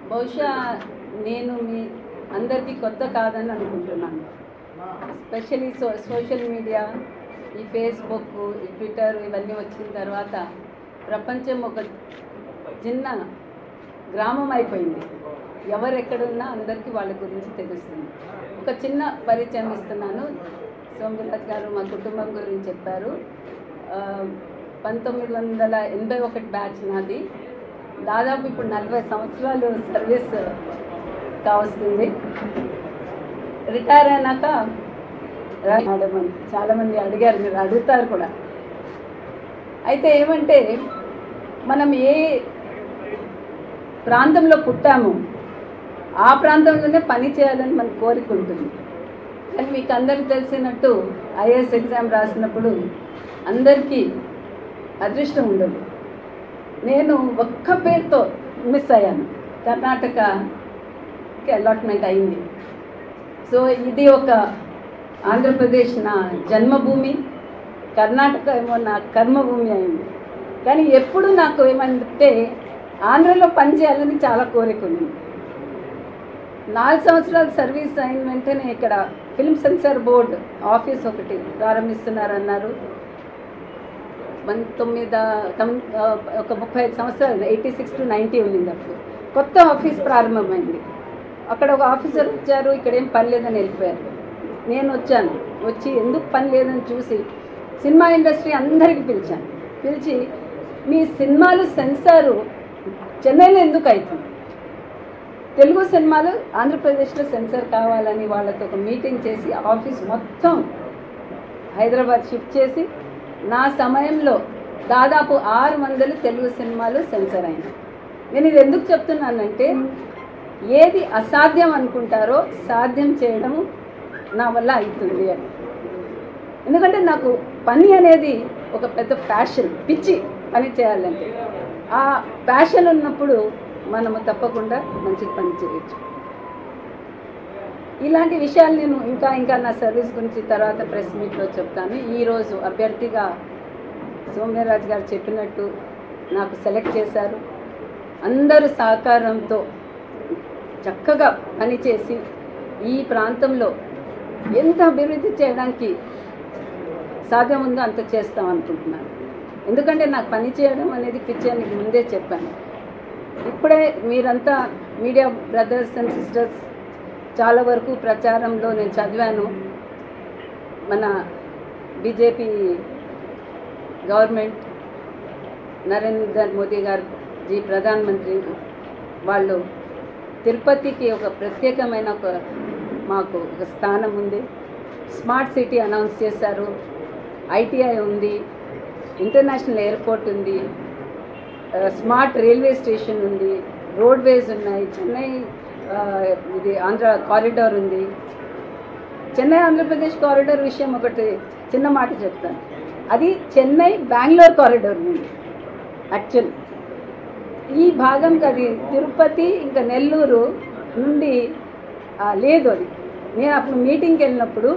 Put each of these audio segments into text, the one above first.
బహుశా నేను మీ అందరికీ కొత్త కాదని అనుకుంటున్నాను స్పెషలీ సో సోషల్ మీడియా ఈ ఫేస్బుక్ ఈ ట్విట్టర్ ఇవన్నీ వచ్చిన తర్వాత ప్రపంచం ఒక చిన్న గ్రామం అయిపోయింది ఎవరు ఎక్కడున్నా అందరికీ వాళ్ళ గురించి తెలుస్తుంది ఒక చిన్న పరిచయం ఇస్తున్నాను సోమరాజ్ గారు మా కుటుంబం గురించి చెప్పారు ఆ, పంతొమ్మిది వందల ఎనభై ఒకటి బ్యాచ్ నాది దాదాపు ఇప్పుడు నలభై సంవత్సరాలు సర్వీస్ కావస్తుంది రిటైర్ అయినాక రా- మేడం అని చాలామంది అడిగారు మీరు అడుగుతారు కూడా అయితే ఏమంటే మనం ఏ ప్రాంతంలో పుట్టాము ఆ ప్రాంతంలోనే పని చేయాలని మన కోరిక ఉంటుంది కానీ మీకు అందరికీ తెలిసినట్టు ఐఏఎస్ ఎగ్జామ్ రాసినప్పుడు అందరికీ అదృష్టం ఉండదు నేను ఒక్క పేరుతో మిస్ అయ్యాను కర్ణాటకకి అలాట్మెంట్ అయింది సో ఇది ఒక ఆంధ్రప్రదేశ్ నా జన్మభూమి కర్ణాటక ఏమో నా కర్మభూమి అయింది కానీ ఎప్పుడు నాకు ఏమంటే ఆంధ్రలో పనిచేయాలని చాలా కోరిక ఉంది నాలుగు సంవత్సరాలు సర్వీస్ అయిన వెంటనే ఇక్కడ ఫిల్మ్ సెన్సార్ బోర్డ్ ఆఫీస్ ఒకటి ప్రారంభిస్తున్నారన్నారు పంతొమ్మిది తొమ్- ఆ, ఒక ముప్పై ఐదు సంవత్సరాలు ఎయిటీ సిక్స్ టు నైంటీ ఉండింది అప్పుడు కొత్త ఆఫీస్ ప్రారంభమైంది అక్కడ ఒక ఆఫీసర్ వచ్చారు ఇక్కడ ఏం పని లేదని వెళ్ళిపోయారు నేను వచ్చాను వచ్చి ఎందుకు పని లేదని చూసి సినిమా ఇండస్ట్రీ అందరికి పిలిచాను పిలిచి మీ సినిమాలు సెన్సారు చెన్నైలో ఎందుకు అవుతుంది తెలుగు సినిమాలు ఆంధ్రప్రదేశ్లో సెన్సార్ కావాలని వాళ్ళతో ఒక మీటింగ్ చేసి ఆఫీస్ మొత్తం హైదరాబాద్ షిఫ్ట్ చేసి నా సమయంలో దాదాపు ఆరు వందలు తెలుగు సినిమాలు సెన్సర్ అయినాయి నేను ఇది ఎందుకు చెప్తున్నానంటే ఏది అసాధ్యం అనుకుంటారో సాధ్యం చేయడం నా వల్ల అవుతుంది అని ఎందుకంటే నాకు పని అనేది ఒక పెద్ద ప్యాషన్ పిచ్చి పని చేయాలంటే ఆ ప్యాషన్ ఉన్నప్పుడు మనము తప్పకుండా మంచి పని చేయొచ్చు ఇలాంటి విషయాలు నేను ఇంకా ఇంకా నా సర్వీస్ గురించి తర్వాత ప్రెస్ మీట్లో చెప్తాను ఈరోజు అభ్యర్థిగా సోమ్యరాజ్ గారు చెప్పినట్టు నాకు సెలెక్ట్ చేశారు అందరూ సహకారంతో చక్కగా పనిచేసి ఈ ప్రాంతంలో ఎంత అభివృద్ధి చేయడానికి సాధ్యం ఉందో అంత చేస్తాం అనుకుంటున్నాను ఎందుకంటే నాకు పని చేయడం అనేది పిచ్చి అని ముందే చెప్పాను ఇప్పుడే మీరంతా మీడియా బ్రదర్స్ అండ్ సిస్టర్స్ చాలా వరకు ప్రచారంలో నేను చదివాను మన బీజేపీ గవర్నమెంట్ నరేంద్ర మోదీ గారు జీ ప్రధానమంత్రి వాళ్ళు తిరుపతికి ఒక ప్రత్యేకమైన ఒక మాకు ఒక స్థానం ఉంది స్మార్ట్ సిటీ అనౌన్స్ చేశారు ఐటీఐ ఉంది ఇంటర్నేషనల్ ఎయిర్పోర్ట్ ఉంది ఆ, స్మార్ట్ రైల్వే స్టేషన్ ఉంది రోడ్వేస్ ఉన్నాయి చెన్నై ఆ, ఇది ఆంధ్ర కారిడార్ ఉంది చెన్నై ఆంధ్రప్రదేశ్ కారిడార్ విషయం ఒకటి చిన్న మాట చెప్తాను అది చెన్నై బెంగళూరు కారిడార్ ఉంది యాక్చువల్ ఈ భాగంకి అది తిరుపతి ఇంకా నెల్లూరు నుండి ఆ, లేదు అది నేను అప్పుడు మీటింగ్కి వెళ్ళినప్పుడు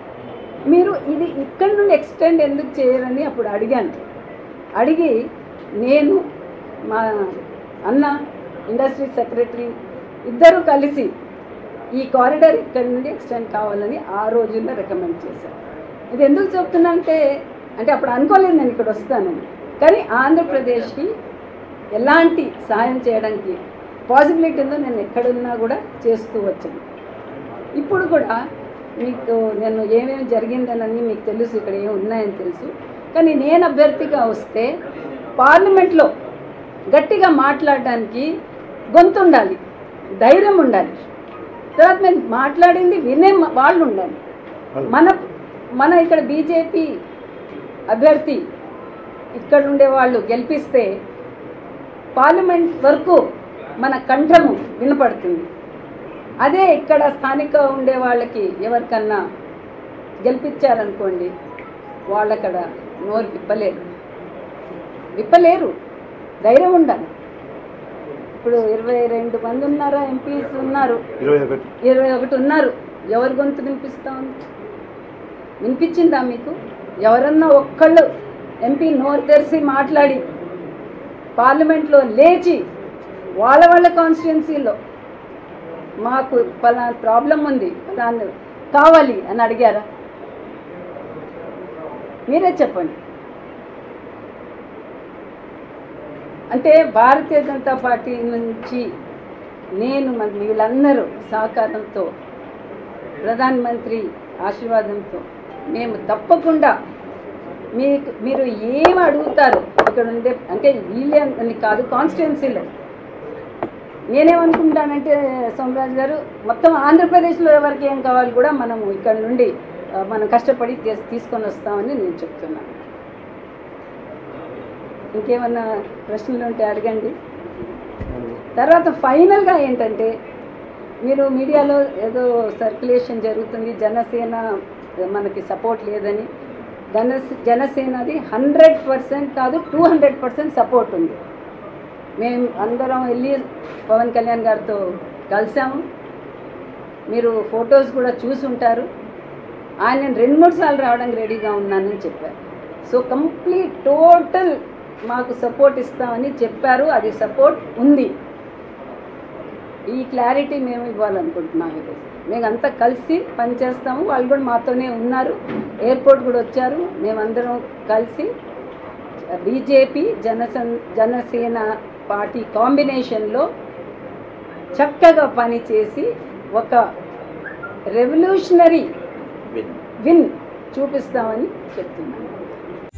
మీరు ఇది ఇక్కడి నుండి ఎక్స్టెండ్ ఎందుకు చేయరని అప్పుడు అడిగాను అడిగి నేను మా అన్న ఇండస్ట్రీ సెక్రటరీ ఇద్దరు కలిసి ఈ కారిడార్ ఇక్కడి నుండి ఎక్స్టెండ్ కావాలని ఆ రోజుల్లో రికమెండ్ చేశాను ఇది ఎందుకు చెప్తున్నా అంటే అంటే అప్పుడు అనుకోలేదు నేను ఇక్కడ వస్తానని కానీ ఆంధ్రప్రదేశ్కి ఎలాంటి సహాయం చేయడానికి పాసిబిలిటీ ఉందో నేను ఎక్కడున్నా కూడా చేస్తూ వచ్చాను ఇప్పుడు కూడా మీకు నేను ఏమేమి జరిగిందనని మీకు తెలుసు ఇక్కడ ఏమి ఉన్నాయని తెలుసు కానీ నేను అభ్యర్థిగా వస్తే పార్లమెంట్లో గట్టిగా మాట్లాడడానికి గొంతు ఉండాలి ధైర్యం ఉండాలి తర్వాత మేము మాట్లాడింది వినే మ- వాళ్ళు ఉండాలి మన మన ఇక్కడ బీజేపీ అభ్యర్థి ఇక్కడ ఉండే వాళ్ళు గెలిపిస్తే పార్లమెంట్ వరకు మన కంఠము వినపడుతుంది అదే ఇక్కడ స్థానిక ఉండే వాళ్ళకి ఎవరికన్నా గెలిపించారనుకోండి వాళ్ళక్కడ నోరు విప్పలేరు విప్పలేరు ధైర్యం ఉండాలి ఇప్పుడు ఇరవై రెండు మంది ఉన్నారా ఎంపీస్ ఉన్నారు ఇరవై ఒకటి ఇరవై ఒకటి ఉన్నారు ఎవరి గొంతు వినిపిస్తా ఉంది వినిపించిందా మీకు ఎవరన్నా ఒక్కళ్ళు ఎంపీ నోరు తెరిచి మాట్లాడి పార్లమెంట్లో లేచి వాళ్ళ వాళ్ళ కాన్స్టిట్యున్సీలో మాకు పలానా ప్రాబ్లం ఉంది పలానా కావాలి అని అడిగారా మీరే చెప్పండి అంటే భారతీయ జనతా పార్టీ నుంచి నేను మరి వీళ్ళందరూ సహకారంతో ప్రధానమంత్రి ఆశీర్వాదంతో మేము తప్పకుండా మీకు మీరు ఏం అడుగుతారు ఇక్కడ ఉండే అంటే వీళ్ళే అని కాదు కాన్స్టిట్యున్సీలో నేనేమనుకుంటానంటే సోమరాజు గారు మొత్తం ఆంధ్రప్రదేశ్లో ఎవరికి ఏం కావాలి కూడా మనము ఇక్కడ నుండి ఆ, మనం కష్టపడి తీస్- తీసుకొని వస్తామని నేను చెప్తున్నాను ఇంకేమన్నా ప్రశ్నలు ఉంటే అడగండి తర్వాత ఫైనల్గా ఏంటంటే మీరు మీడియాలో ఏదో సర్క్యులేషన్ జరుగుతుంది జనసేన మనకి సపోర్ట్ లేదని జన జనసేనది హండ్రెడ్ పర్సెంట్ కాదు టూ హండ్రెడ్ పర్సెంట్ సపోర్ట్ ఉంది మేము అందరం వెళ్ళి పవన్ కళ్యాణ్ గారితో కలిసాము మీరు ఫొటోస్ కూడా చూసి ఉంటారు ఆయన నేను రెండు మూడు సార్లు రావడానికి రెడీగా ఉన్నానని చెప్పారు సో కంప్లీట్ టోటల్ మాకు సపోర్ట్ ఇస్తామని చెప్పారు అది సపోర్ట్ ఉంది ఈ క్లారిటీ మేము ఇవ్వాలనుకుంటున్నాం ఈరోజు మేము అంతా కలిసి పనిచేస్తాము వాళ్ళు కూడా మాతోనే ఉన్నారు ఎయిర్పోర్ట్ కూడా వచ్చారు మేమందరం కలిసి బీజేపీ జనసన్ జనసేన పార్టీ కాంబినేషన్లో చక్కగా పనిచేసి ఒక రెవల్యూషనరీ విన్ విన్ చూపిస్తామని చెప్తున్నాను